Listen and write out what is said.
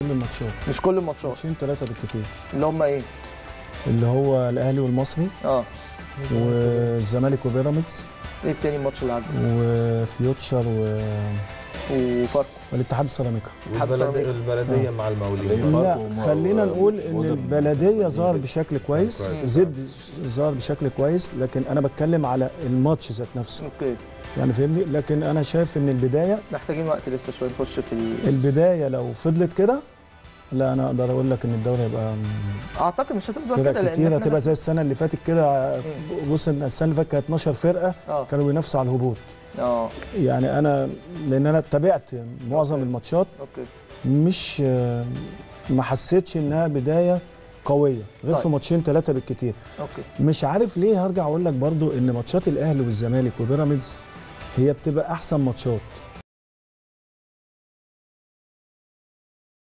كل الماتشات مش كل الماتشات ماتشين ثلاثه بالكتير اللي هم ايه اللي هو الاهلي والمصري اه والزمالك وبيراميدز ايه التاني الماتش اللي عدى وفيوتشر و... وفاركو والاتحاد السيراميكا اتحاد والبلد- السيراميكا. البلديه مع المقاولين لا فاركو وما- خلينا نقول ان وده- البلديه ظهر بشكل كويس كويس. زد ظهر بشكل كويس لكن انا بتكلم على الماتش ذات نفسه اوكي يعني فاهمني لكن انا شايف ان البدايه محتاجين وقت لسه شويه نخش في ال... البدايه لو فضلت كده لا انا اقدر اقول لك ان الدوري هيبقى اعتقد مش هتفضل كده فرق لان كتير احنا هتبقى زي السنه اللي فاتت كده مم. بص إن السنه اللي فاتت كانت 12 فرقه اه كانوا بينافسوا على الهبوط اه يعني انا لان انا تابعت معظم أوكي. الماتشات اوكي مش ما حسيتش انها بدايه قويه غير طيب. في ماتشين ثلاثه بالكتير اوكي مش عارف ليه هرجع اقول لك برضو ان ماتشات الاهلي والزمالك وبيراميدز هي بتبقى احسن ماتشات